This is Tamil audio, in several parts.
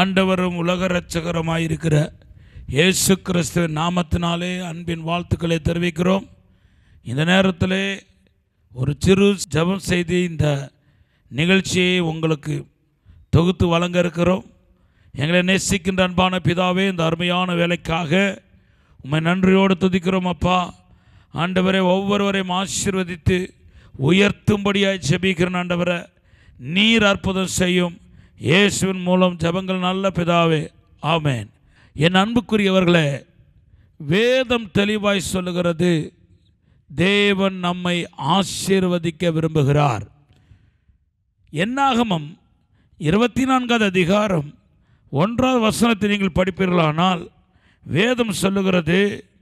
ஆண்டவரும் உலக இரட்சகருமாயிருக்கிற இயேசு கிறிஸ்துவின் நாமத்தினாலே அன்பின் வாழ்த்துக்களை தெரிவிக்கிறோம் இந்த நேரத்திலே ஒரு சிறு ஜெபம் செய்து இந்த நிகழ்ச்சியை உங்களுக்கு தொகுத்து வழங்க இருக்கிறோம் எங்களை நேசிக்கின்ற அன்பான பிதாவே இந்த அருமையான வேலைக்காக உம்மை நன்றியோடு துதிக்கிறோம் அப்பா ஆண்டவரை ஒவ்வொருவரையும் ஆசீர்வதித்து உயர்த்தும்படியாய் ஜெபிக்கிறேன் ஆண்டவரை நீர் அற்புதம் செய்யும் இயேசுவின் மூலம் ஜெபங்கள் நல்ல பிதாவே ஆமென் என் அன்புக்குரியவர்களே வேதம் தெளிவாய் சொல்லுகிறது தேவன் நம்மை ஆசீர்வதிக்க விரும்புகிறார் என்னாகமம் இருபத்தி நான்காவது அதிகாரம் ஒன்றாவது வசனத்தை நீங்கள் படிப்பீர்களானால் வேதம் சொல்லுகிறது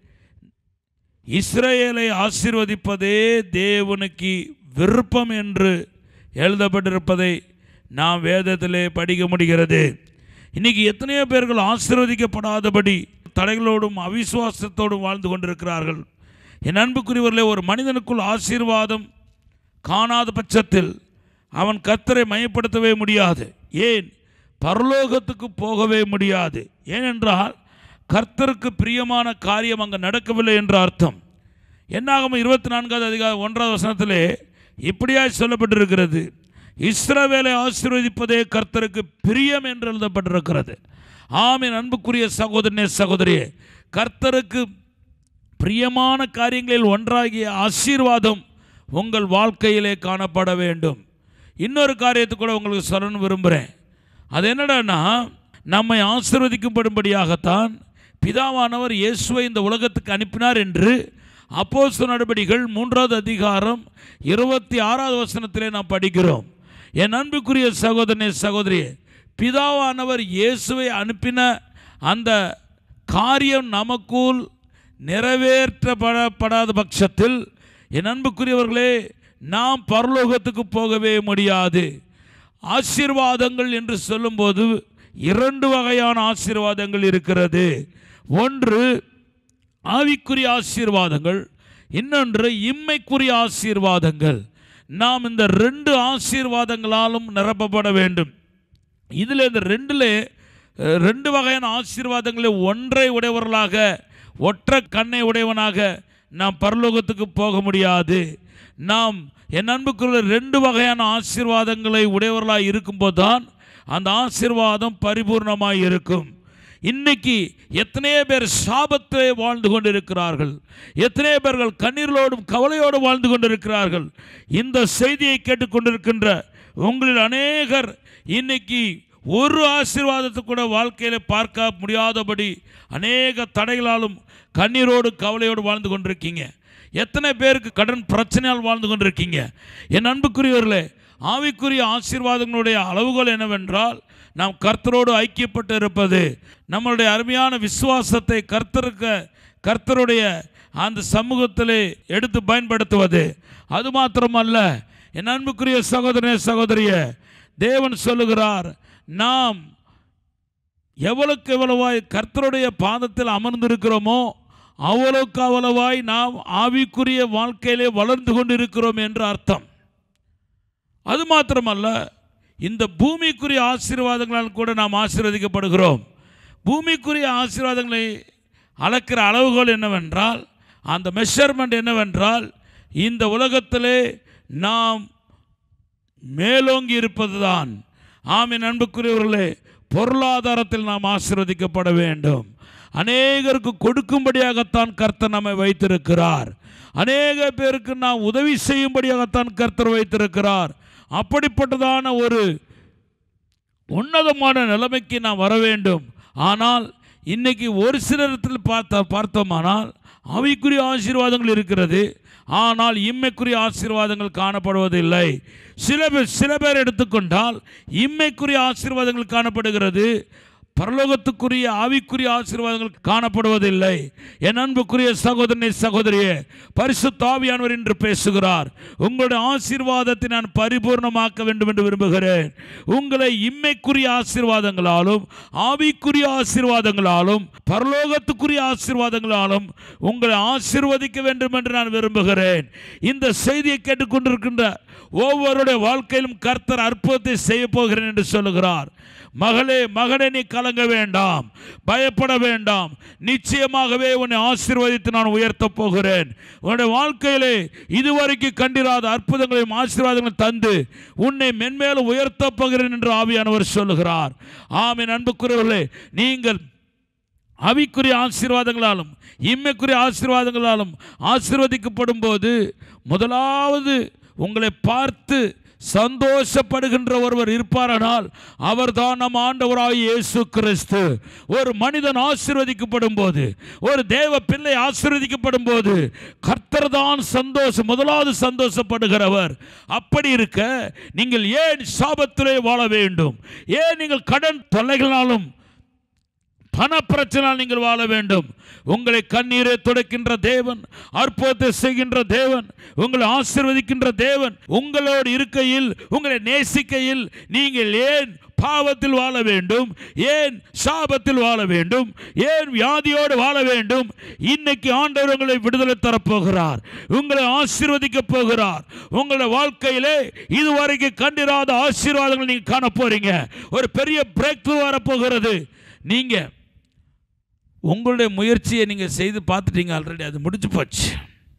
இஸ்ரேலை ஆசீர்வதிப்பதே தேவனுக்கு விருப்பம் என்று எழுதப்பட்டிருப்பதை நாம் வேதத்திலே படிக்க முடிகிறது இன்னைக்கு எத்தனையோ பேர்கள் ஆசீர்வதிக்கப்படாதபடி தடைகளோடும் அவிசுவாசத்தோடும் வாழ்ந்து கொண்டிருக்கிறார்கள் என் அன்புக்குரியவர்களே ஒரு மனிதனுக்குள் ஆசீர்வாதம் காணாத பட்சத்தில் அவன் கர்த்தரை மையப்படுத்தவே முடியாது ஏன் பரலோகத்துக்கு போகவே முடியாது ஏனென்றால் கர்த்தருக்கு பிரியமான காரியம் அங்கே நடக்கவில்லை என்ற அர்த்தம் என்னாகும் இருபத்தி நான்காவது அதிகாரம் ஒன்றாவது வசனத்திலே இப்படியாய் சொல்லப்பட்டிருக்கிறது இஸ்ரவேலை ஆசீர்வதிப்பதே கர்த்தருக்கு பிரியம் என்று எழுதப்பட்டிருக்கிறது ஆமின் அன்புக்குரிய சகோதரனே சகோதரியே கர்த்தருக்கு பிரியமான காரியங்களில் ஒன்றாகிய ஆசீர்வாதம் உங்கள் வாழ்க்கையிலே காணப்பட வேண்டும் இன்னொரு காரியத்தை கூட உங்களுக்கு சொல்லணும் விரும்புகிறேன் அது என்னடான்னா நம்மை ஆசீர்வதிக்கும்படும்படியாகத்தான் பிதாவானவர் இயேசுவை இந்த உலகத்துக்கு அனுப்பினார் என்று அப்போஸ் நடவடிக்கைகள் மூன்றாவது அதிகாரம் இருபத்தி ஆறாவது வசனத்திலே நாம் படிக்கிறோம் என் அன்புக்குரிய சகோதரனே சகோதரியே பிதாவானவர் இயேசுவை அனுப்பின அந்த காரியம் நமக்குள் நிறைவேற்றப்படப்படாத பட்சத்தில் என் அன்புக்குரியவர்களே நாம் பரலோகத்துக்கு போகவே முடியாது ஆசீர்வாதங்கள் என்று சொல்லும்போது இரண்டு வகையான ஆசீர்வாதங்கள் இருக்கிறது ஒன்று ஆவிக்குரிய ஆசீர்வாதங்கள் இன்னொன்று இம்மைக்குரிய ஆசீர்வாதங்கள் நாம் இந்த ரெண்டு ஆசீர்வாதங்களாலும் நிரப்பப்பட வேண்டும் இதில் இந்த ரெண்டில் அஹ், ரெண்டு வகையான ஆசீர்வாதங்களில் ஒன்றை உடையவர்களாக ஒற்றை கண்ணை உடையவனாக நாம் பரலோகத்துக்கு போக முடியாது நாம் என் அன்புக்குள்ள ரெண்டு வகையான ஆசீர்வாதங்களை உடையவர்களாக இருக்கும்போது தான் அந்த ஆசீர்வாதம் பரிபூர்ணமாக இருக்கும் இன்னைக்கு எத்தனையோ பேர் சாபத்திலே வாழ்ந்து கொண்டிருக்கிறார்கள் எத்தனையோ பேர்கள் கண்ணீர்களோடும் கவலையோடும் வாழ்ந்து கொண்டிருக்கிறார்கள் இந்த செய்தியை கேட்டுக்கொண்டிருக்கின்ற உங்களில் அநேகர் இன்னைக்கு ஒரு ஆசீர்வாதத்தை கூட வாழ்க்கையில் பார்க்க முடியாதபடி அநேக தடைகளாலும் கண்ணீரோடு கவலையோடு வாழ்ந்து கொண்டிருக்கீங்க எத்தனை பேருக்கு கடன் பிரச்சனையால் வாழ்ந்து கொண்டிருக்கீங்க என் அன்புக்குரியவர்களே ஆவிக்குரிய ஆசீர்வாதங்களுடைய அளவுகோல் என்னவென்றால் நாம் கர்த்தரோடு ஐக்கியப்பட்டு இருப்பது நம்மளுடைய அருமையான விசுவாசத்தை கர்த்தருக்கு கர்த்தருடைய அந்த சமூகத்திலே எடுத்து பயன்படுத்துவது அது மாத்திரமல்ல என் அன்புக்குரிய சகோதரனே சகோதரிய தேவன் சொல்லுகிறார் நாம் எவ்வளவுக்கு எவ்வளவாய் கர்த்தருடைய பாதத்தில் அமர்ந்திருக்கிறோமோ அவ்வளவுக்கு அவ்வளவாய் நாம் ஆவிக்குரிய வாழ்க்கையிலே வளர்ந்து கொண்டிருக்கிறோம் என்று அர்த்தம் அது மாத்திரமல்ல இந்த பூமிக்குரிய ஆசீர்வாதங்களால் கூட நாம் ஆசீர்வதிக்கப்படுகிறோம் பூமிக்குரிய ஆசீர்வாதங்களை அளக்கிற அளவுகோல் என்னவென்றால் அந்த மெஷர்மெண்ட் என்னவென்றால் இந்த உலகத்திலே நாம் மேலோங்கி இருப்பதுதான் ஆமின் அன்புக்குரியவர்களே பொருளாதாரத்தில் நாம் ஆசீர்வதிக்கப்பட வேண்டும் அநேகருக்கு கொடுக்கும்படியாகத்தான் கர்த்தர் நம்மை வைத்திருக்கிறார் அநேக பேருக்கு நாம் உதவி செய்யும்படியாகத்தான் கர்த்தர் வைத்திருக்கிறார் அப்படிப்பட்டதான ஒரு உன்னதமான நிலைமைக்கு நாம் வர வேண்டும் ஆனால் இன்னைக்கு ஒரு சிலரத்தில் பார்த்த பார்த்தோமானால் அவைக்குரிய ஆசீர்வாதங்கள் இருக்கிறது ஆனால் இம்மைக்குரிய ஆசீர்வாதங்கள் காணப்படுவதில்லை சில பேர் சில பேர் எடுத்துக்கொண்டால் இம்மைக்குரிய ஆசீர்வாதங்கள் காணப்படுகிறது பரலோகத்துக்குரிய ஆவிக்குரிய ஆசீர்வாதங்கள் காணப்படுவதில்லை என் அன்புக்குரிய சகோதரனை சகோதரியே பரிசுத்த ஆவியானவர் என்று பேசுகிறார் உங்களுடைய ஆசீர்வாதத்தை நான் பரிபூர்ணமாக்க வேண்டும் என்று விரும்புகிறேன் உங்களை இம்மைக்குரிய ஆசீர்வாதங்களாலும் ஆவிக்குரிய ஆசீர்வாதங்களாலும் பரலோகத்துக்குரிய ஆசீர்வாதங்களாலும் உங்களை ஆசீர்வதிக்க வேண்டும் என்று நான் விரும்புகிறேன் இந்த செய்தியை கேட்டுக்கொண்டிருக்கின்ற ஒவ்வொருடைய வாழ்க்கையிலும் கர்த்தர் அற்புதத்தை செய்ய போகிறேன் என்று சொல்லுகிறார் மகளே மகனே நீ கலங்க வேண்டாம் பயப்பட வேண்டாம் நிச்சயமாகவே உன்னை ஆசீர்வதித்து நான் உயர்த்தப் போகிறேன் உன்னுடைய வாழ்க்கையிலே இதுவரைக்கும் கண்டிராத அற்புதங்களையும் ஆசீர்வாதங்களையும் தந்து உன்னை மென்மேலும் உயர்த்தப் போகிறேன் என்று ஆவியானவர் சொல்லுகிறார் ஆமென் அன்புக்குரியவர்களே நீங்கள் அவிக்குரிய ஆசீர்வாதங்களாலும் இம்மைக்குரிய ஆசீர்வாதங்களாலும் ஆசீர்வதிக்கப்படும் போது முதலாவது உங்களை பார்த்து சந்தோஷப்படுகின்ற ஒருவர் இருப்பாரானால் அவர்தான் நம் ஆண்டவராய் இயேசு கிறிஸ்து ஒரு மனிதன் ஆசீர்வதிக்கப்படும் போது ஒரு தேவ பிள்ளை ஆசீர்வதிக்கப்படும் போது கர்த்தர் தான் சந்தோஷம் முதலாவது சந்தோஷப்படுகிறவர் அப்படி இருக்க நீங்கள் ஏன் சாபத்திலே வாழ வேண்டும் ஏன் நீங்கள் கடன் தொல்லைகளாலும் பண பிரச்சனால் நீங்கள் வாழ வேண்டும் உங்களை கண்ணீரை துடைக்கின்ற தேவன் அற்புதத்தை செய்கின்ற தேவன் உங்களை ஆசீர்வதிக்கின்ற தேவன் உங்களோடு இருக்கையில் உங்களை நேசிக்கையில் நீங்கள் ஏன் பாவத்தில் வாழ வேண்டும் ஏன் சாபத்தில் வாழ வேண்டும் ஏன் வியாதியோடு வாழ வேண்டும் இன்னைக்கு ஆண்டவர் உங்களை விடுதலை தரப்போகிறார் உங்களை ஆசீர்வதிக்க போகிறார் உங்களுடைய வாழ்க்கையிலே இதுவரைக்கும் கண்டிராத ஆசீர்வாதங்கள் நீங்க காண போறீங்க ஒரு பெரிய பிரேக் வரப்போகிறது நீங்க உங்களுடைய முயற்சியை நீங்கள் செய்து பார்த்துட்டீங்க ஆல்ரெடி அது முடிஞ்சு போச்சு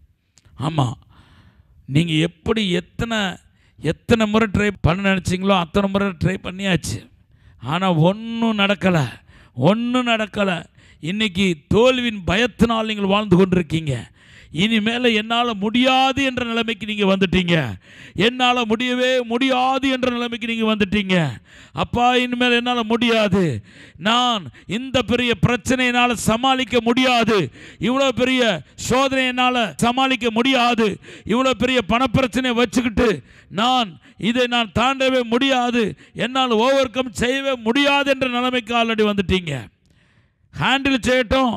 ஆமாம் நீங்கள் எப்படி எத்தனை எத்தனை முறை ட்ரை பண்ண நினச்சிங்களோ அத்தனை முறை ட்ரை பண்ணியாச்சு ஆனால் ஒன்றும் நடக்கலை ஒன்றும் நடக்கலை இன்னைக்கு தோல்வியின் பயத்தினால் நீங்கள் வாழ்ந்து கொண்டிருக்கீங்க இனிமேல் என்னால் முடியாது என்ற நிலைமைக்கு நீங்கள் வந்துட்டீங்க என்னால் முடியவே முடியாது என்ற நிலைமைக்கு நீங்கள் வந்துட்டீங்க அப்பா இனிமேல் என்னால் முடியாது நான் இந்த பெரிய பிரச்சனை என்னால் சமாளிக்க முடியாது இவ்வளோ பெரிய சோதனை என்னால் சமாளிக்க முடியாது இவ்வளோ பெரிய பணப்பிரச்சனையை வச்சுக்கிட்டு நான் இதை நான் தாண்டவே முடியாது என்னால் ஓவர் கம் செய்யவே முடியாது என்ற நிலைமைக்கு ஆல்ரெடி வந்துட்டீங்க ஹேண்டில் செய்யட்டும்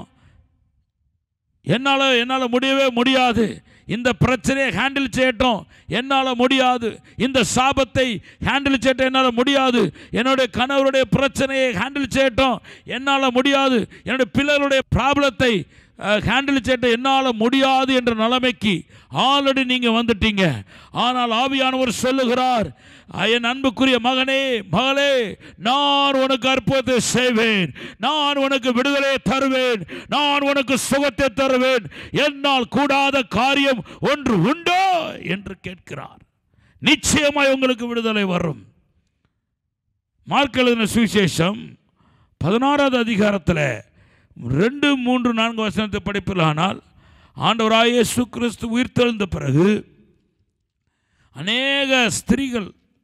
என்னால் என்னால் முடியவே முடியாது இந்த பிரச்சனையை ஹேண்டில் செய்யட்டும் என்னால் முடியாது இந்த சாபத்தை ஹேண்டில் செய்யட்டும் என்னால் முடியாது என்னுடைய கணவருடைய பிரச்சனையை ஹேண்டில் செய்யட்டும் என்னால் முடியாது என்னுடைய பிள்ளைகளுடைய ப்ராப்ளத்தை ஹேண்டில் செய்யட்டும் என்னால் முடியாது என்ற நிலைமைக்கு ஆல்ரெடி நீங்கள் வந்துட்டீங்க ஆனால் ஆவியானவர் சொல்லுகிறார் என் அன்புக்குரிய மகனே மகளே நான் உனக்கு அற்புதத்தை செய்வேன் நான் உனக்கு விடுதலை தருவேன் நான் உனக்கு சுகத்தை தருவேன் என்னால் கூடாத காரியம் ஒன்று உண்டோ என்று கேட்கிறார் நிச்சயமாய் உங்களுக்கு விடுதலை வரும் மார்க் எழுதின சுவிசேஷம் பதினாறாவது அதிகாரத்தில் ரெண்டு மூன்று நான்கு வசனத்தை படிப்பிலானால் ஆண்டவராய இயேசு கிறிஸ்து உயிர்த்தெழுந்த பிறகு அநேக ஸ்திரீகள்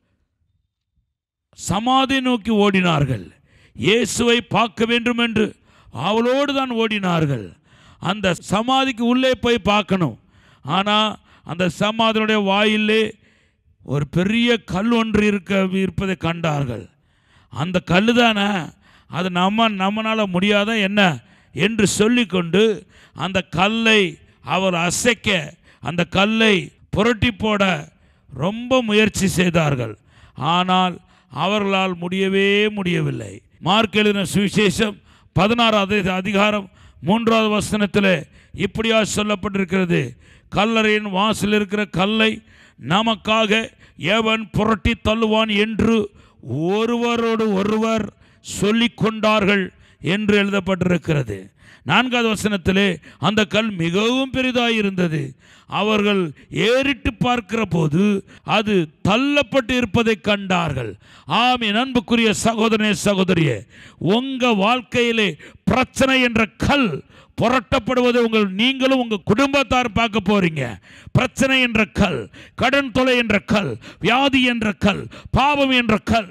சமாதி நோக்கி ஓடினார்கள் இயேசுவை பார்க்க வேண்டும் என்று அவளோடு தான் ஓடினார்கள் அந்த சமாதிக்கு உள்ளே போய் பார்க்கணும் ஆனால் அந்த சமாதியுடைய வாயிலே ஒரு பெரிய கல் ஒன்று இருக்க இருப்பதை கண்டார்கள் அந்த கல் தானே அது நம்ம நம்மளால் முடியாத என்ன என்று சொல்லிக்கொண்டு அந்த கல்லை அவர் அசைக்க அந்த கல்லை புரட்டி போட ரொம்ப முயற்சி செய்தார்கள் ஆனால் அவர்களால் முடியவே முடியவில்லை மார்க் எழுதின சுவிசேஷம் பதினாறாவது அதிகாரம் மூன்றாவது வசனத்தில் இப்படியா சொல்லப்பட்டிருக்கிறது கல்லறையின் வாசல் இருக்கிற கல்லை நமக்காக எவன் புரட்டி தள்ளுவான் என்று ஒருவரோடு ஒருவர் சொல்லிக் கொண்டார்கள் என்று எழுதப்பட்டிருக்கிறது நான்காவது வசனத்திலே அந்த கல் மிகவும் பெரிதாய் இருந்தது அவர்கள் ஏறிட்டு பார்க்கிற போது அது தள்ளப்பட்டு இருப்பதை கண்டார்கள் ஆமி அன்புக்குரிய சகோதரனே சகோதரியே உங்க வாழ்க்கையிலே பிரச்சனை என்ற கல் புரட்டப்படுவதை உங்கள் நீங்களும் உங்கள் குடும்பத்தார் பார்க்க போறீங்க பிரச்சனை என்ற கல் கடன் தொலை என்ற கல் வியாதி என்ற கல் பாவம் என்ற கல்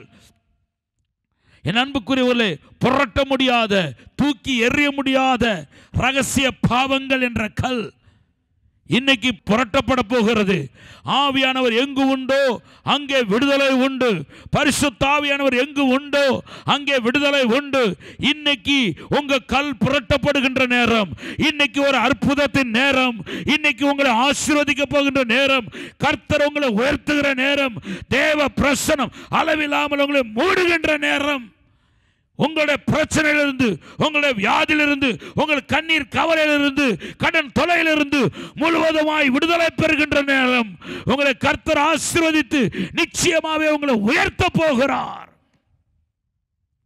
என் அன்புக்குரியவர்களே புரட்ட முடியாத தூக்கி எறிய முடியாத ரகசிய பாவங்கள் என்ற கல் இன்னைக்கு புரட்டப்பட போகிறது ஆவியானவர் எங்கு உண்டோ அங்கே விடுதலை உண்டு பரிசுத்த ஆவியானவர் எங்கு உண்டோ அங்கே விடுதலை உண்டு இன்னைக்கு உங்க கல் புரட்டப்படுகின்ற நேரம் இன்னைக்கு ஒரு அற்புதத்தின் நேரம் இன்னைக்கு உங்களை ஆசீர்வதிக்க போகின்ற நேரம் கர்த்தர் உங்களை உயர்த்துகிற நேரம் தேவ பிரசனம் அளவில்லாமல் உங்களை மூடுகின்ற நேரம் உங்களுடைய பிரச்சனையிலிருந்து உங்களுடைய வியாதியிலிருந்து உங்கள் கண்ணீர் கவலையிலிருந்து கடன் தொலையிலிருந்து முழுவதுமாய் விடுதலை பெறுகின்ற நேரம் உங்களை கர்த்தர் ஆசீர்வதித்து நிச்சயமாகவே உங்களை உயர்த்த போகிறார்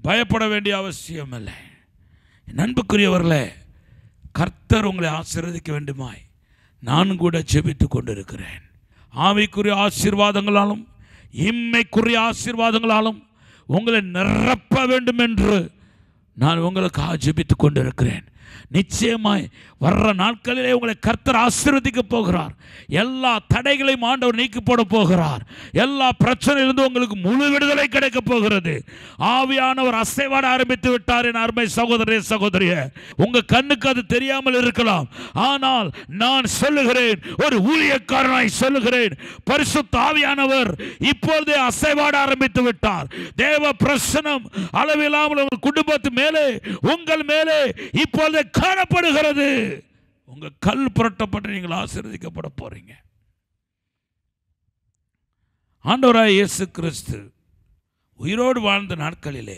பயப்பட வேண்டிய அவசியம் இல்லை என் அன்புக்குரியவர்களே கர்த்தர் உங்களை ஆசீர்வதிக்க வேண்டுமாய் நான் கூட ஜெபித்து கொண்டிருக்கிறேன் ஆவிக்குரிய ஆசீர்வாதங்களாலும் இம்மைக்குரிய ஆசீர்வாதங்களாலும் உங்களை நிரப்ப வேண்டும் என்று நான் உங்களுக்காக ஜெபித்து கொண்டிருக்கிறேன் நிச்சயமாய் வர்ற நாட்களிலே உங்களை கர்த்தர் ஆசீர்வதிக்க போகிறார் எல்லா தடைகளையும் ஆண்டவர் நீக்கி போட போகிறார் எல்லா பிரச்சனையிலிருந்து உங்களுக்கு முழு விடுதலை கிடைக்க போகிறது ஆவியானவர் அசைவாட ஆரம்பித்து விட்டார் என் அருமை சகோதரே சகோதரிய உங்க கண்ணுக்கு அது தெரியாமல் இருக்கலாம் ஆனால் நான் சொல்லுகிறேன் ஒரு ஊழியக்காரனாய் சொல்லுகிறேன் பரிசுத்த ஆவியானவர் இப்பொழுதே அசைவாட ஆரம்பித்து விட்டார் தேவ பிரசனம் அளவில்லாமல் உங்கள் குடும்பத்து மேலே உங்கள் மேலே இப்பொழுதே காணப்படுகிறது உங்க கல் புரட்டப்பட்டு நீங்கள் ஆசீர்வதிக்கப்பட போறீங்க ஆண்டவராய் இயேசு கிறிஸ்து உயிரோடு வாழ்ந்த நாட்களிலே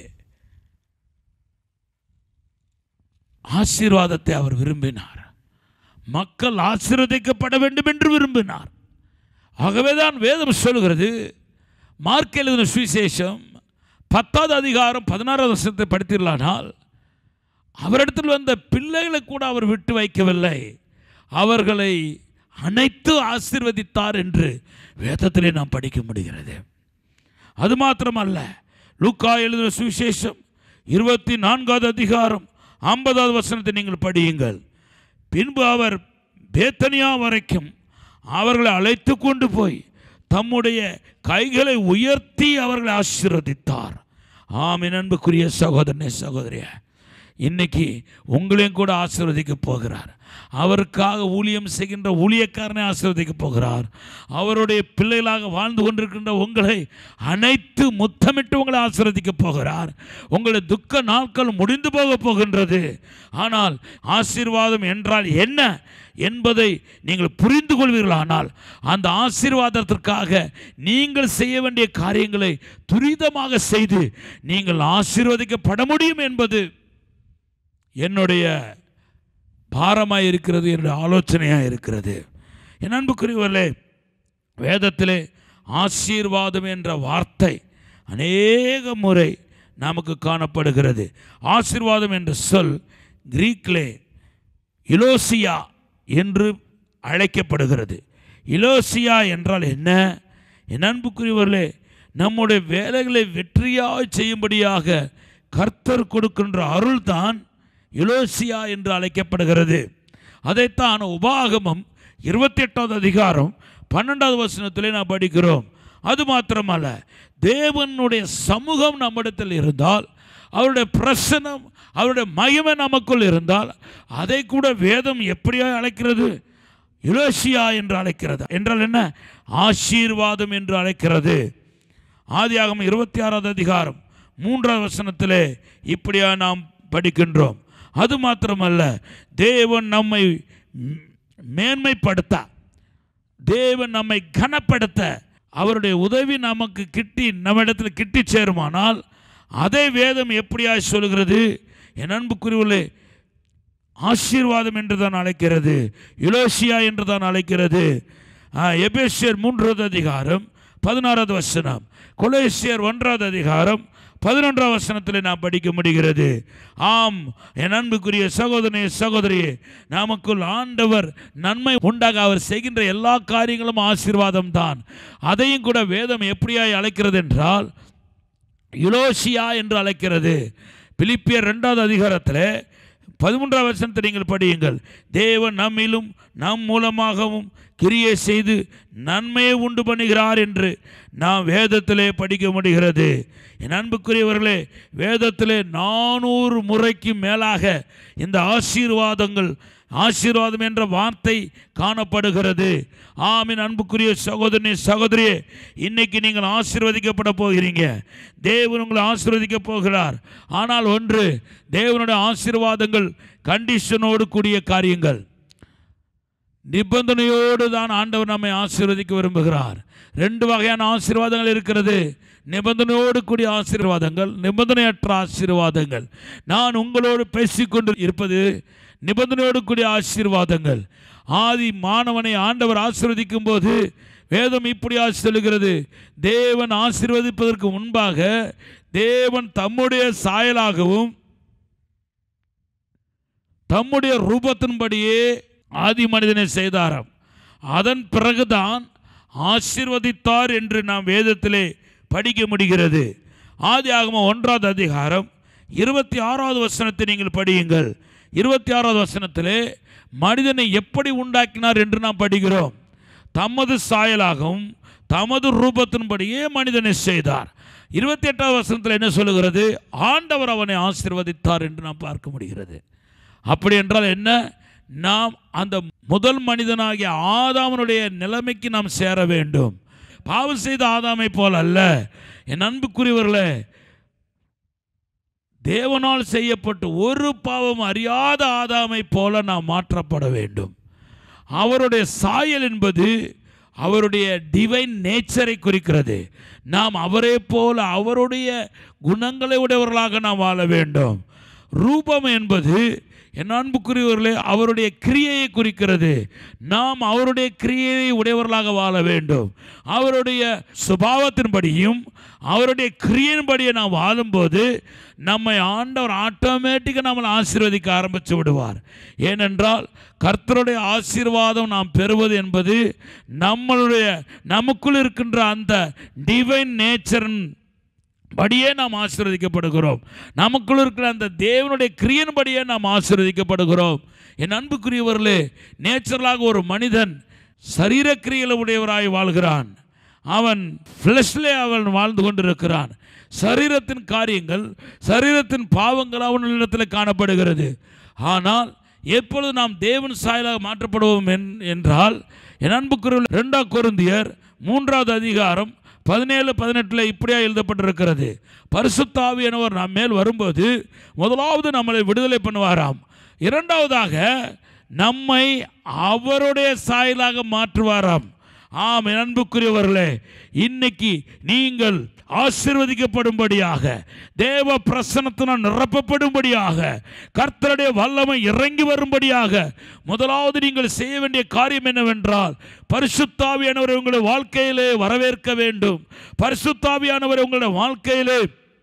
ஆசீர்வாதத்தை அவர் விரும்பினார் மக்கள் ஆசீர்வதிக்கப்பட வேண்டும் என்று விரும்பினார் ஆகவேதான் வேதம் சொல்கிறது மார்க் எழுதின சுவிசேஷம் பத்தாவது அதிகாரம் பதினாறாவது வருஷத்தை படித்தீர்களானால் அவரிடத்தில் வந்த பிள்ளைகளை கூட அவர் விட்டு வைக்கவில்லை அவர்களை அனைத்து ஆசீர்வதித்தார் என்று வேதத்திலே நாம் படிக்க முடிகிறது அது மாத்திரமல்ல லூக்கா எழுதின சுவிசேஷம் இருபத்தி நான்காவது அதிகாரம் ஐம்பதாவது வசனத்தை நீங்கள் படியுங்கள் பின்பு அவர் பேத்தனியா வரைக்கும் அவர்களை அழைத்து கொண்டு போய் தம்முடைய கைகளை உயர்த்தி அவர்களை ஆசீர்வதித்தார் ஆமின் அன்புக்குரிய சகோதரனே சகோதரியா இன்னைக்கு உங்களையும் கூட ஆசீர்வதிக்க போகிறார் அவருக்காக ஊழியம் செய்கின்ற ஊழியக்காரனை ஆசீர்வதிக்க போகிறார் அவருடைய பிள்ளைகளாக வாழ்ந்து கொண்டிருக்கின்ற உங்களை அனைத்து முத்தமிட்டு உங்களை ஆசீர்வதிக்க போகிறார் உங்களுடைய துக்க நாட்கள் முடிந்து போக போகின்றது ஆனால் ஆசீர்வாதம் என்றால் என்ன என்பதை நீங்கள் புரிந்து கொள்வீர்களானால் அந்த ஆசீர்வாதத்திற்காக நீங்கள் செய்ய வேண்டிய காரியங்களை துரிதமாக செய்து நீங்கள் ஆசீர்வதிக்கப்பட முடியும் என்பது என்னுடைய பாரமாக இருக்கிறது என்னுடைய ஆலோசனையாக இருக்கிறது என் அன்புக்குரியவர்களே வேதத்திலே ஆசீர்வாதம் என்ற வார்த்தை அநேக முறை நமக்கு காணப்படுகிறது ஆசீர்வாதம் என்ற சொல் கிரீக்கிலே இலோசியா என்று அழைக்கப்படுகிறது இலோசியா என்றால் என்ன என் அன்புக்குரியவர்களே நம்முடைய வேலைகளை வெற்றியாக செய்யும்படியாக கர்த்தர் கொடுக்கின்ற அருள்தான் இலோசியா என்று அழைக்கப்படுகிறது அதைத்தான் உபாகமம் இருபத்தி எட்டாவது அதிகாரம் பன்னெண்டாவது வசனத்திலே நாம் படிக்கிறோம் அது மாத்திரமல்ல தேவனுடைய சமூகம் நம்மிடத்தில் இருந்தால் அவருடைய பிரசனம் அவருடைய மகிமை நமக்குள் இருந்தால் அதை கூட வேதம் எப்படியா அழைக்கிறது இலோசியா என்று அழைக்கிறது என்றால் என்ன ஆசீர்வாதம் என்று அழைக்கிறது ஆதியாகமம் இருபத்தி ஆறாவது அதிகாரம் மூன்றாவது வசனத்திலே இப்படியா நாம் படிக்கின்றோம் அது மாத்திரமல்ல தேவன் நம்மை ம், மேன்மைப்படுத்த தேவன் நம்மை கனப்படுத்த அவருடைய உதவி நமக்கு கிட்டி நம்மிடத்தில் கிட்டி சேருமானால் அதை வேதம் எப்படியாய் சொல்கிறது என் அன்புக்குரியவர்களே ஆசீர்வாதம் என்று தான் அழைக்கிறது யுலோசியா என்று தான் அழைக்கிறது ஆ, எபேசியர் மூன்றாவது அதிகாரம் பதினாறாவது வசனம் கொலேசியர் ஒன்றாவது அதிகாரம் பதினொன்றாம் வசனத்தில் நாம் படிக்க முடிகிறது ஆம் என் அன்புக்குரிய சகோதரனே சகோதரியே நமக்குள் ஆண்டவர் நன்மை உண்டாக அவர் செய்கின்ற எல்லா காரியங்களும் ஆசீர்வாதம் தான் அதையும் கூட வேதம் எப்படியாய் அழைக்கிறது என்றால் யுலோசியா என்று அழைக்கிறது பிலிப்பியர் ரெண்டாவது அதிகாரத்தில் பதிமூன்றாம் வசனத்தை நீங்கள் படியுங்கள் தேவன் நம்மிலும் நம் மூலமாகவும் கிரியை செய்து நன்மையை உண்டு பண்ணுகிறார் என்று நாம் வேதத்திலே படிக்க முடிகிறது என் அன்புக்குரியவர்களே வேதத்திலே நானூறு முறைக்கு மேலாக இந்த ஆசீர்வாதங்கள் ஆசீர்வாதம் என்ற வார்த்தை காணப்படுகிறது ஆமின் அன்புக்குரிய சகோதரனே சகோதரியே இன்னைக்கு நீங்கள் ஆசீர்வதிக்கப்பட போகிறீங்க தேவன் உங்களை ஆசீர்வதிக்க போகிறார் ஆனால் ஒன்று தேவனுடைய ஆசீர்வாதங்கள் கண்டிஷனோடு கூடிய காரியங்கள் நிபந்தனையோடு தான் ஆண்டவர் நம்மை ஆசீர்வதிக்க விரும்புகிறார் ரெண்டு வகையான ஆசீர்வாதங்கள் இருக்கிறது நிபந்தனையோடு கூடிய ஆசீர்வாதங்கள் நிபந்தனையற்ற ஆசீர்வாதங்கள் நான் உங்களோடு பேசிக்கொண்டு இருப்பது நிபந்தனையோடு கூடிய ஆசீர்வாதங்கள் ஆதி மாணவனை ஆண்டவர் ஆசீர்வதிக்கும் போது வேதம் இப்படியா சொல்லுகிறது தேவன் ஆசீர்வதிப்பதற்கு முன்பாக தேவன் தம்முடைய சாயலாகவும் தம்முடைய ரூபத்தின்படியே ஆதி மனிதனை செய்தாராம் அதன் பிறகுதான் ஆசீர்வதித்தார் என்று நாம் வேதத்திலே படிக்க முடிகிறது ஆதி ஆகமம் ஒன்றாவது அதிகாரம் இருபத்தி ஆறாவது வசனத்தை நீங்கள் படியுங்கள் இருபத்தி ஆறாவது வசனத்திலே மனிதனை எப்படி உண்டாக்கினார் என்று நாம் படிக்கிறோம் தமது சாயலாகவும் தமது ரூபத்தின்படியே மனிதனை செய்தார் இருபத்தி எட்டாவது வசனத்தில் என்ன சொல்லுகிறது ஆண்டவர் அவனை ஆசீர்வதித்தார் என்று நாம் பார்க்க முடிகிறது அப்படி என்றால் என்ன நாம் அந்த முதல் மனிதனாகிய ஆதாமனுடைய நிலைமைக்கு நாம் சேர வேண்டும் பாவம் செய்த ஆதாமை போல் அல்ல என் அன்புக்குரியவர்களே தேவனால் செய்யப்பட்டு ஒரு பாவம் அறியாத ஆதாமை போல நாம் மாற்றப்பட வேண்டும் அவருடைய சாயல் என்பது அவருடைய டிவைன் நேச்சரை குறிக்கிறது நாம் அவரே போல அவருடைய குணங்களை உடையவர்களாக நாம் வாழ வேண்டும் ரூபம் என்பது என் அன்புக்குரியவர்களே அவருடைய கிரியையை குறிக்கிறது நாம் அவருடைய கிரியையை உடையவர்களாக வாழ வேண்டும் அவருடைய சுபாவத்தின்படியும் அவருடைய கிரியையின்படியே நாம் வாழும்போது நம்மை ஆண்டவர் ஆட்டோமேட்டிக்காக நம்மளை ஆசீர்வதிக்க ஆரம்பித்து விடுவார் ஏனென்றால் கர்த்தருடைய ஆசீர்வாதம் நாம் பெறுவது என்பது நம்மளுடைய நமக்குள் இருக்கின்ற அந்த டிவைன் நேச்சரின் படியே நாம் ஆசீர்வதிக்கப்படுகிறோம் நமக்குள் இருக்கிற அந்த தேவனுடைய கிரியன்படியே நாம் ஆசீர்வதிக்கப்படுகிறோம் என் அன்புக்குரியவர்களே நேச்சுரலாக ஒரு மனிதன் சரீர கிரியையில் உடையவராய் வாழ்கிறான் அவன் ஃப்ளஷ்லே அவன் வாழ்ந்து கொண்டிருக்கிறான் சரீரத்தின் காரியங்கள் சரீரத்தின் பாவங்கள் அவனிடத்தில் காணப்படுகிறது ஆனால் எப்பொழுது நாம் தேவன் சாயலாக மாற்றப்படுவோம் என்- என்றால் என் அன்புக்குரிய ரெண்டாம் கொருந்தியர் மூன்றாவது அதிகாரம் பதினேழு பதினெட்டில் இப்படியா எழுதப்பட்டிருக்கிறது பரிசுத்தாவியானவர் நாம் மேல் வரும்போது முதலாவது நம்மளை விடுதலை பண்ணுவாராம் இரண்டாவதாக நம்மை அவருடைய சாயலாக மாற்றுவாராம் ஆம் என் அன்புக்குரியவர்களே இன்னைக்கு நீங்கள் ஆசீர்வதிக்கப்படும்படியாக தேவ பிரசனத்தினால் நிரப்பப்படும்படியாக கர்த்தருடைய வல்லமை இறங்கி வரும்படியாக முதலாவது நீங்கள் செய்ய வேண்டிய காரியம் என்னவென்றால் பரிசுத்தாவியானவர் உங்களுடைய வாழ்க்கையிலே வரவேற்க வேண்டும் பரிசுத்தாவியானவர் உங்களுடைய வாழ்க்கையிலே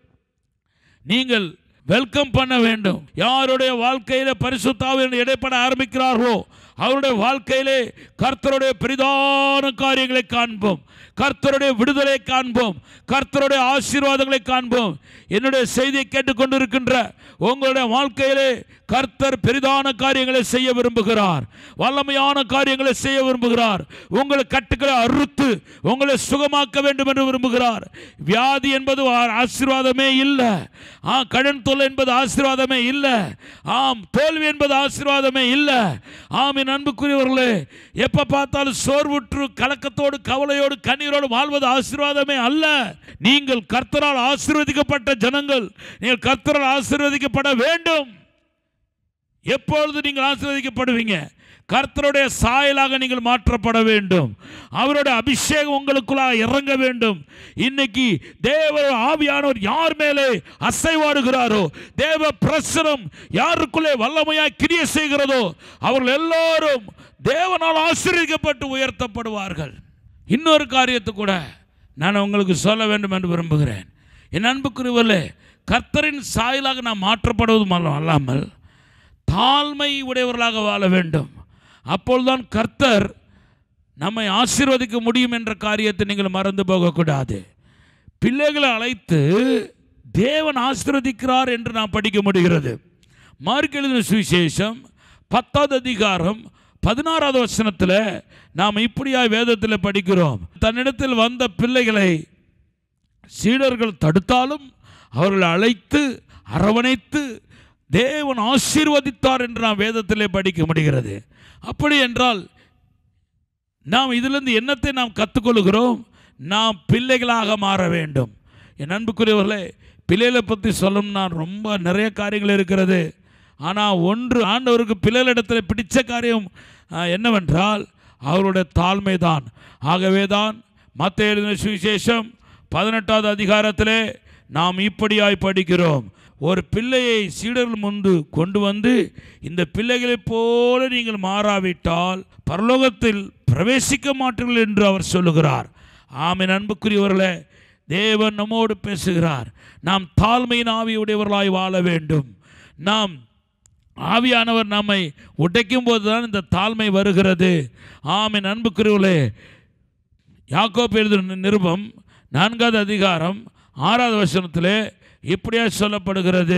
நீங்கள் வெல்கம் பண்ண வேண்டும் யாருடைய வாழ்க்கையில பரிசுத்தாவின் இடைப்பட ஆரம்பிக்கிறார்களோ அவருடைய வாழ்க்கையிலே கர்த்தருடைய பெரிதான காரியங்களை காண்போம் கர்த்தருடைய விடுதலை காண்போம் கர்த்தருடைய ஆசீர்வாதங்களை காண்போம் என்னுடைய செய்தியை கேட்டுக்கொண்டிருக்கின்ற உங்களுடைய வாழ்க்கையிலே கர்த்தர் பெரிதான காரியங்களை செய்ய விரும்புகிறார் வல்லமையான காரியங்களை செய்ய விரும்புகிறார் உங்களை கட்டுக்களை அறுத்து உங்களை சுகமாக்க வேண்டும் என்று விரும்புகிறார் வியாதி என்பது ஆ- ஆசீர்வாதமே இல்லை ஆ கடன் தொல்லை என்பது ஆசீர்வாதமே இல்லை ஆம் தோல்வி என்பது ஆசீர்வாதமே இல்லை ஆம் என் அன்புக்குரியவர்களே எப்போ பார்த்தாலும் சோர்வுற்று கலக்கத்தோடு கவலையோடு கண்ணீரோடு வாழ்வது ஆசீர்வாதமே அல்ல நீங்கள் கர்த்தரால் ஆசீர்வதிக்கப்பட்ட ஜனங்கள் நீங்கள் கர்த்தரால் ஆசீர்வதிக்கப்பட வேண்டும் எப்பொழுது நீங்கள் ஆசீர்வதிக்கப்படுவீங்க கர்த்தருடைய சாயலாக நீங்கள் மாற்றப்பட வேண்டும் அவருடைய அபிஷேகம் உங்களுக்குள்ளாக இறங்க வேண்டும் இன்னைக்கு தேவ ஆவியானவர் யார் மேலே அசைவாடுகிறாரோ தேவ பிரசனம் யாருக்குள்ளே வல்லமையாய் கிரிய செய்கிறதோ அவர்கள் எல்லாரும் தேவனால் ஆசீர்வதிக்கப்பட்டு உயர்த்தப்படுவார்கள் இன்னொரு காரியத்தை கூட நான் உங்களுக்கு சொல்ல வேண்டும் என்று விரும்புகிறேன் என் அன்புக்குரியவர்களே கர்த்தரின் சாயலாக நாம் மாற்றப்படுவதும் அல்ல- அல்லாமல் தாழ்மை உடையவர்களாக வாழ வேண்டும் அப்பொழுதுதான் கர்த்தர் நம்மை ஆசீர்வதிக்க முடியும் என்ற காரியத்தை நீங்கள் மறந்து போகக்கூடாது பிள்ளைகளை அழைத்து தேவன் ஆசீர்வதிக்கிறார் என்று நாம் படிக்க முடிகிறது மார்க் எழுதின சுவிசேஷம் பத்தாவது அதிகாரம் பதினாறாவது வசனத்தில் நாம் இப்படியாய் வேதத்தில் படிக்கிறோம் தன்னிடத்தில் வந்த பிள்ளைகளை சீடர்கள் தடுத்தாலும் அவர்களை அழைத்து அரவணைத்து தேவன் ஆசீர்வதித்தார் என்று நாம் வேதத்திலே படிக்க முடிகிறது அப்படி என்றால் நாம் இதிலிருந்து என்னத்தை நாம் கற்றுக்கொள்கிறோம் நாம் பிள்ளைகளாக மாற வேண்டும் என் அன்புக்குரியவர்களே பிள்ளைகளை பற்றி சொல்லணும்னா ரொம்ப நிறைய காரியங்கள் இருக்கிறது ஆனால் ஒன்று ஆண்டவருக்கு பிள்ளைகளிடத்தில் பிடிச்ச காரியம் ஆ, என்னவென்றால் அவருடைய தாழ்மை தான் ஆகவே தான் மற்ற எழுதின சுவிசேஷம் பதினெட்டாவது அதிகாரத்திலே நாம் இப்படியாய் படிக்கிறோம் ஒரு பிள்ளையை சீடர்கள் முன்பு கொண்டு வந்து இந்த பிள்ளைகளைப் போல நீங்கள் மாறாவிட்டால் பரலோகத்தில் பிரவேசிக்க மாட்டீர்கள் என்று அவர் சொல்லுகிறார் ஆமென் அன்புக்குரியவர்களே தேவன் நம்மோடு பேசுகிறார் நாம் தாழ்மையின் ஆவியுடையவர்களாய் வாழ வேண்டும் நாம் ஆவியானவர் நம்மை உடைக்கும் போது தான் இந்த தாழ்மை வருகிறது ஆமென் அன்புக்குரியவர்களே யாக்கோப் எழுதின நிருபம் நான்காவது அதிகாரம் ஆறாவது வசனத்திலே இப்படியா சொல்லப்படுகிறது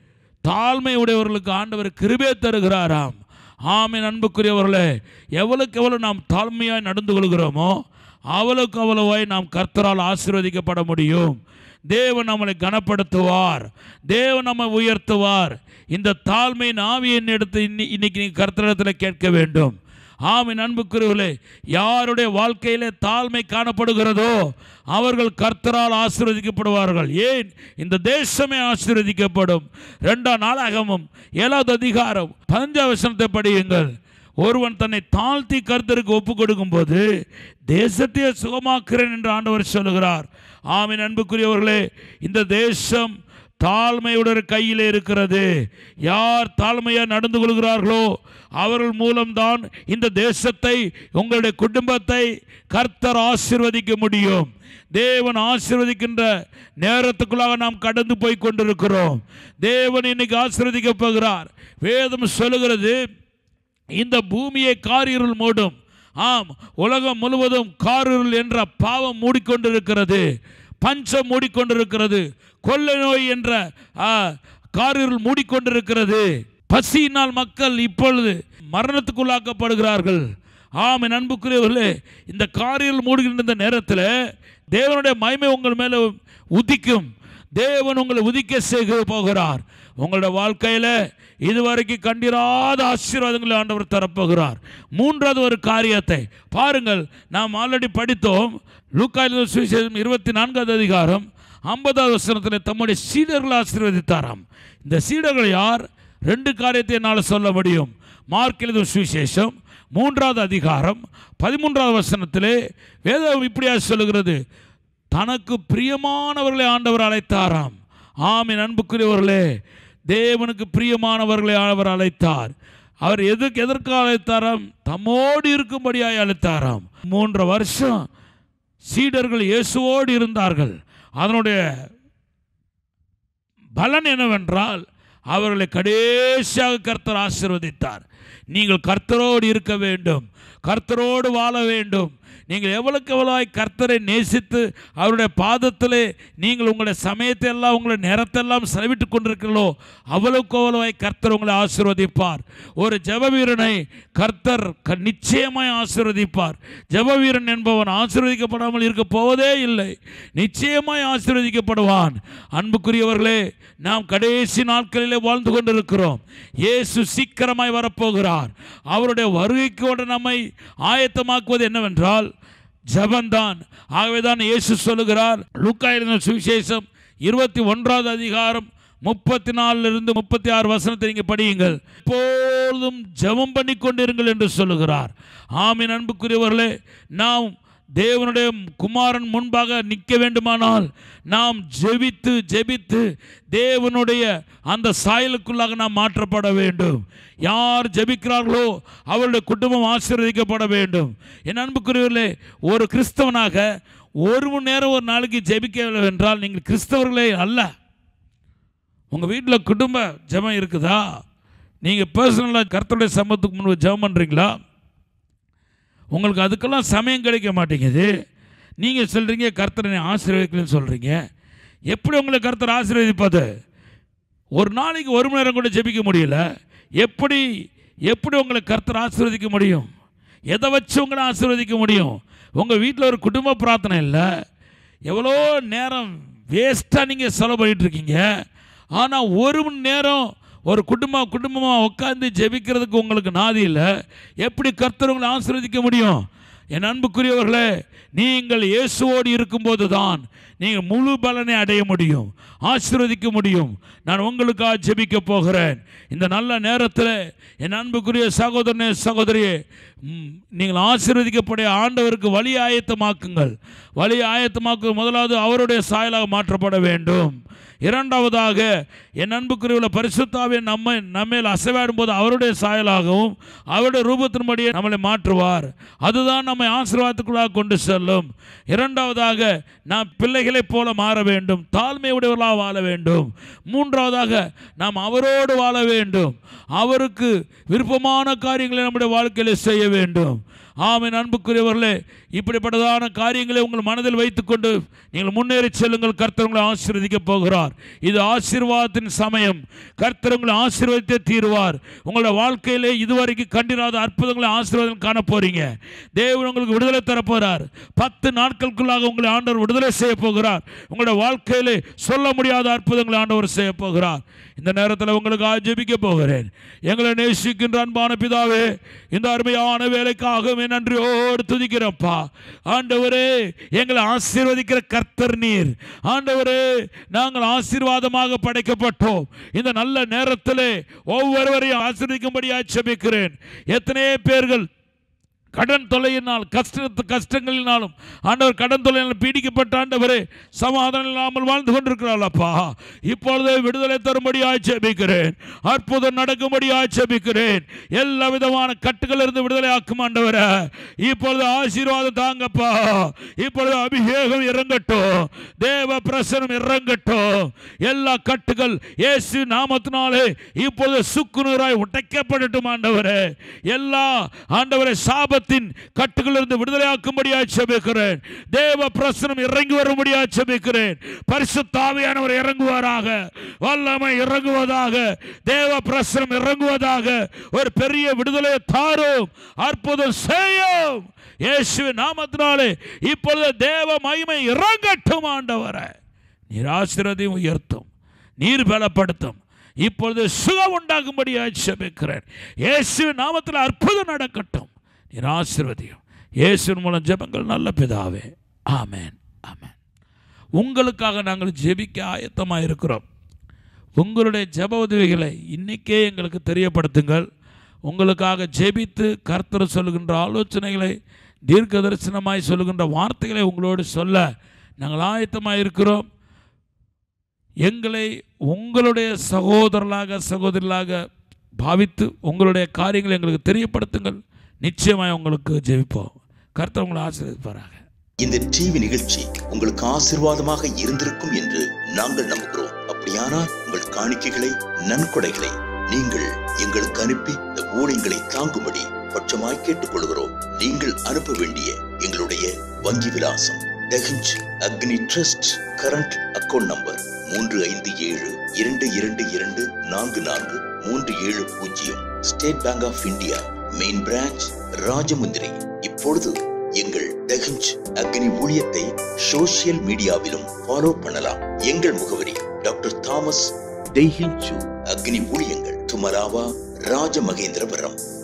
தாழ்மை உடையவர்களுக்கு ஆண்டவர் கிருபே தருகிறாராம் ஆமென் அன்புக்குரியவர்களே எவ்வளவுக்கு எவ்வளவு நாம் தாழ்மையாய் நடந்து கொள்கிறோமோ அவ்வளவுக்கு அவ்வளவாய் நாம் கர்த்தரால் ஆசீர்வதிக்கப்பட முடியும் தேவன் நம்மளை கனப்படுத்துவார் தேவன் நம்மை உயர்த்துவார் இந்த தாழ்மையின் ஆவியின் எடுத்து இன்னி இன்னைக்கு நீங்கள் கர்த்தரிடத்தில் கேட்க வேண்டும் ஆமின் அன்புக்குரியவர்களே யாருடைய வாழ்க்கையிலே தாழ்மை காணப்படுகிறதோ அவர்கள் கர்த்தரால் ஆசீர்வதிக்கப்படுவார்கள் ஏன் இந்த தேசமே ஆசீர்வதிக்கப்படும் ரெண்டாம் நாளாகமும் ஏழாவது அதிகாரம் பதினஞ்சாவது வசனத்தை படியுங்கள் ஒருவன் தன்னை தாழ்த்தி கர்த்தருக்கு ஒப்பு கொடுக்கும்போது தேசத்தையே சுகமாக்குறேன் என்று ஆண்டவர் சொல்லுகிறார் ஆமின் அன்புக்குரியவர்களே இந்த தேசம் தாழ்மையுடைய கையில் இருக்கிறது யார் தாழ்மையாக நடந்து கொள்கிறார்களோ அவர்கள் மூலம்தான் இந்த தேசத்தை உங்களுடைய குடும்பத்தை கர்த்தர் ஆசீர்வதிக்க முடியும் தேவன் ஆசீர்வதிக்கின்ற நேரத்துக்குள்ளாக நாம் கடந்து போய் கொண்டிருக்கிறோம் தேவன் இன்னைக்கு ஆசீர்வதிக்க போகிறார் வேதம் சொல்லுகிறது இந்த பூமியை காரிருள் மூடும் ஆம் உலகம் முழுவதும் காரிருள் என்ற பாவம் மூடிக்கொண்டிருக்கிறது பஞ்சம் மூடிக்கொண்டிருக்கிறது கொள்ளை நோய் என்ற ஆ, காரிருள் மூடிக்கொண்டிருக்கிறது பசியினால் மக்கள் இப்பொழுது மரணத்துக்குள்ளாக்கப்படுகிறார்கள் ஆம் என் அன்புக்குரியவர்களே இந்த காரில் மூடுகின்ற இந்த நேரத்தில் தேவனுடைய மகிமை உங்கள் மேலே உதிக்கும் தேவன் உங்களை உதிக்க செய்க போகிறார் உங்களுடைய வாழ்க்கையில் இதுவரைக்கும் கண்டிராத ஆசீர்வாதங்களை ஆண்டவர் தரப்போகிறார் மூன்றாவது ஒரு காரியத்தை பாருங்கள் நாம் ஆல்ரெடி படித்தோம் லூக்காயில் சுவிசேஷம் இருபத்தி நான்காவது அதிகாரம் ஐம்பதாவது வசனத்தில் தம்முடைய சீடர்கள் ஆசீர்வதித்தாராம் இந்த சீடர்கள் யார் ரெண்டு காரியத்தை என்னால் சொல்ல முடியும் மார்க் எழுதும் சுவிசேஷம் மூன்றாவது அதிகாரம் பதிமூன்றாவது வசனத்திலே வேதம் இப்படியா சொல்லுகிறது தனக்கு பிரியமானவர்களை ஆண்டவர் அழைத்தாராம் ஆமின் அன்புக்குரியவர்களே தேவனுக்கு பிரியமானவர்களை அவர் அழைத்தார் அவர் எதுக்கு எதற்கு அழைத்தாராம் தம்மோடு இருக்கும்படியாய் அழைத்தாராம் மூன்று வருஷம் சீடர்கள் இயேசுவோடு இருந்தார்கள் அதனுடைய பலன் என்னவென்றால் அவர்களை கடைசியாக கர்த்தர் ஆசீர்வதித்தார் நீங்கள் கர்த்தரோடு இருக்க வேண்டும் கர்த்தரோடு வாழ வேண்டும் நீங்கள் எவ்வளவுக்கு எவ்வளவாய் கர்த்தரை நேசித்து அவருடைய பாதத்திலே நீங்கள் உங்களுடைய சமயத்தை எல்லாம் உங்களுடைய நேரத்தெல்லாம் செலவிட்டு கொண்டிருக்கிறீர்களோ அவ்வளவுக்கு அவ்வளவாய் கர்த்தர் உங்களை ஆசீர்வதிப்பார் ஒரு ஜெப வீரனை கர்த்தர் க- நிச்சயமாய் ஆசீர்வதிப்பார் ஜெப வீரன் என்பவன் ஆசீர்வதிக்கப்படாமல் இருக்க போவதே இல்லை நிச்சயமாய் ஆசீர்வதிக்கப்படுவான் அன்புக்குரியவர்களே நாம் கடைசி நாட்களிலே வாழ்ந்து கொண்டிருக்கிறோம் இயேசு சீக்கிரமாய் வரப்போகிறார் அவருடைய வருகைக்கோடு நம்மை ஆயத்தமாக்குவது என்னவென்றால் ஜபந்தான் ஆகவேதான் இயேசு சொல்லுகிறார் லூக்கா எழுதின சுவிசேஷம் இருபத்தி ஒன்றாவது அதிகாரம் முப்பத்தி நாலிலிருந்து முப்பத்தி ஆறு வசனத்தை நீங்கள் படியுங்கள் எப்பொழுதும் ஜெபம் பண்ணி கொண்டிருங்கள் என்று சொல்லுகிறார் ஆமின் அன்புக்குரியவர்களே நாம் தேவனுடைய குமாரன் முன்பாக நிற்க வேண்டுமானால் நாம் ஜெபித்து ஜெபித்து தேவனுடைய அந்த சாயலுக்குள்ளாக நாம் மாற்றப்பட வேண்டும் யார் ஜெபிக்கிறார்களோ அவருடைய குடும்பம் ஆசீர்வதிக்கப்பட வேண்டும் என் அன்புக்குரியவர்களே ஒரு கிறிஸ்தவனாக ஒரு மணி நேரம் ஒரு நாளைக்கு ஜெபிக்கவில்லை என்றால் நீங்கள் கிறிஸ்தவர்களே அல்ல உங்கள் வீட்டில் குடும்ப ஜெபம் இருக்குதா நீங்கள் பர்சனலாக கர்த்தருடைய சம்பத்துக்கு முன்பு ஜெபம் பண்ணுறீங்களா உங்களுக்கு அதுக்கெல்லாம் சமயம் கிடைக்க மாட்டேங்குது நீங்கள் சொல்கிறீங்க கர்த்தரை ஆசீர்வதிக்கலன்னு சொல்கிறீங்க எப்படி உங்களை கர்த்தர் ஆசீர்வதிப்பது ஒரு நாளைக்கு ஒரு மணி நேரம் கூட ஜெபிக்க முடியல எப்படி எப்படி உங்களை கர்த்தர் ஆசீர்வதிக்க முடியும் எதை வச்சு உங்களை ஆசீர்வதிக்க முடியும் உங்கள் வீட்டில் ஒரு குடும்ப பிரார்த்தனை இல்லை எவ்வளோ நேரம் வேஸ்ட்டாக நீங்கள் செலவு பண்ணிட்டு இருக்கீங்க ஆனால் ஒரு மணி நேரம் ஒரு குடும்பம் குடும்பமாக உட்காந்து ஜெபிக்கிறதுக்கு உங்களுக்கு நாதி இல்லை எப்படி கர்த்தர் உங்களை ஆசீர்வதிக்க முடியும் என் அன்புக்குரியவர்களே நீங்கள் இயேசுவோடு இருக்கும்போது தான் நீங்கள் முழு பலனை அடைய முடியும் ஆசீர்வதிக்க முடியும் நான் உங்களுக்காக ஜெபிக்க போகிறேன் இந்த நல்ல நேரத்தில் என் அன்புக்குரிய சகோதரனே சகோதரியே ம், நீங்கள் ஆசீர்வதிக்கப்படைய ஆண்டவருக்கு வழி ஆயத்தமாக்குங்கள் வழி ஆயத்தமாக்கு முதலாவது அவருடைய சாயலாக மாற்றப்பட வேண்டும் இரண்டாவதாக என் அன்புக்குரியவுள்ள பரிசுத்தாவே நம்மை நம்மேல் அசைவாடும் போது அவருடைய சாயலாகவும் அவருடைய ரூபத்தின்படியே நம்மளை மாற்றுவார் அதுதான் நம்மை ஆசீர்வாதத்துக்குள்ளாக கொண்டு செல்லும் இரண்டாவதாக நாம் பிள்ளைகளைப் போல மாற வேண்டும் தாழ்மையுடையவர்களாக வாழ வேண்டும் மூன்றாவதாக நாம் அவரோடு வாழ வேண்டும் அவருக்கு விருப்பமான காரியங்களை நம்முடைய வாழ்க்கையில் செய்ய வேண்டும் ஆமென் அன்புக்குரியவர்களே இப்படிப்பட்டதான காரியங்களை உங்கள் மனதில் வைத்துக்கொண்டு நீங்கள் முன்னேறி செல்லுங்கள் கர்த்தர் உங்களை ஆசீர்வதிக்க போகிறார் இது ஆசீர்வாதத்தின் சமயம் கர்த்தர் உங்களை ஆசீர்வதித்தே தீருவார் உங்களோட வாழ்க்கையிலே இதுவரைக்கும் கண்டிராத அற்புதங்களை ஆசீர்வாதம் காண போறீங்க தேவன் உங்களுக்கு விடுதலை தரப்போகிறார் பத்து நாட்களுக்குள்ளாக உங்களை ஆண்டவர் விடுதலை செய்ய போகிறார் உங்களோட வாழ்க்கையிலே சொல்ல முடியாத அற்புதங்களை ஆண்டவர் செய்ய போகிறார் இந்த நேரத்தில் உங்களுக்கு ஜெபிக்க போகிறேன் எங்களை நேசிக்கின்ற அன்பான பிதாவே இந்த அருமையான வேலைக்காக நன்றியோடு துதிக்கிறப்பா ஆண்டவரே எங்களை ஆசீர்வதிக்கிற கர்த்தர் நீர் ஆண்டவரே நாங்கள் ஆசீர்வாதமாக படைக்கப்பட்டோம் இந்த நல்ல நேரத்திலே ஒவ்வொருவரையும் ஆசீர்வதிக்கும்படியாக ஜெபிக்கிறேன் எத்தனையோ பேர்கள் கடன் தொல்லையினால் கஷ்ட கஷ்டங்களினாலும் ஆண்டவர் கடன் தொல்லையினால் பீடிக்கப்பட்ட ஆண்டவரே சமாதானம் இல்லாமல் வாழ்ந்து கொண்டிருக்கிறாளப்பா இப்பொழுதே விடுதலை தரும்படி ஆட்சேபிக்கிறேன் அற்புதம் நடக்கும்படி ஆட்சேபிக்கிறேன் எல்லா விதமான கட்டுகளிலிருந்து விடுதலை ஆக்கும் ஆண்டவரே இப்பொழுது ஆசீர்வாதம் தாங்கப்பா இப்பொழுது அபிஷேகம் இறங்கட்டும் தேவ பிரசனம் இறங்கட்டும் எல்லா கட்டுகள் இயேசு நாமத்தினாலே இப்பொழுது சுக்குநூறாய் உடைக்கப்படட்டும் ஆண்டவரே எல்லா ஆண்டவரே சாபத்தின் கட்டுகளிலிருந்து விடுதலையாக்கும்படியாக செபிக்கிறேன் தேவ பிரசனம் இறங்கி வரும்படியாக செபிக்கிறேன் பரிசுத்தாவியானவர் இறங்குவாராக வல்லமை இறங்குவதாக தேவ பிரசனம் இறங்குவதாக ஒரு பெரிய விடுதலை தாரும் அற்புதம் செய்யும் இயேசுவின் நாமத்தினாலே இப்பொழுது தேவ மகிமை இறங்கட்டும் ஆண்டவரை நீர் ஆசீர்வதியும் உயர்த்தும் நீர் பலப்படுத்தும் இப்பொழுது சுகம் உண்டாகும்படியாக செபிக்கிறேன் இயேசுவின் நாமத்தில் அற்புதம் நடக்கட்டும் நீர் ஆசீர்வதியும் இயேசுவின் மூலம் ஜெபங்கள் நல்ல பிதாவே ஆமென் ஆமென் உங்களுக்காக நாங்கள் ஜெபிக்க ஆயத்தமாக இருக்கிறோம் உங்களுடைய ஜெப உதவிகளை இன்னைக்கே எங்களுக்கு தெரியப்படுத்துங்கள் உங்களுக்காக ஜெபித்து கர்த்தர் சொல்லுகின்ற ஆலோசனைகளை தீர்க்க தரிசனமாய் சொல்லுகின்ற வார்த்தைகளை உங்களோடு சொல்ல நாங்கள் ஆயத்தமாக இருக்கிறோம் எங்களை உங்களுடைய சகோதரர்களாக சகோதரிகளாக பாவித்து உங்களுடைய காரியங்களை எங்களுக்கு தெரியப்படுத்துங்கள் நிச்சயமாய் உங்களுக்கு ஜெபிப்போம் கர்த்தர் உங்களை ஆசீர்வதிப்பாராக இந்த டிவி நிகழ்ச்சி உங்களுக்கு ஆசீர்வாதமாக இருந்திருக்கும் என்று நாங்கள் நம்புகிறோம் அப்படியானால் உங்கள் காணிக்கைகளை நன்கொடைகளை நீங்கள் எங்களுக்கு அனுப்பி இந்த ஊழியங்களை தாங்கும்படி பட்சமாய் கேட்டுக்கொள்கிறோம் நீங்கள் அனுப்ப வேண்டிய எங்களுடைய வங்கி விலாசம் டெஹஞ்ச் அக்னி ட்ரஸ்ட் கரண்ட் அக்கவுண்ட் நம்பர் மூன்று ஐந்து ஏழு இரண்டு இரண்டு இரண்டு நான்கு நான்கு மூன்று ஏழு பூஜ்ஜியம் ஸ்டேட் பேங்க் ஆஃப் இந்தியா மெயின் பிரான்ச் ராஜமுந்திரி இப்பொழுது எங்கள் டெஹஞ்ச் அக்னி ஊழியத்தை சோசியல் மீடியாவிலும் ஃபாலோ பண்ணலாம் எங்கள் முகவரி டாக்டர் தாமஸ் டெய்ஹில் சூ அக்னி ஊழியங்கள் துமராவா ராஜமகேந்திரபுரம்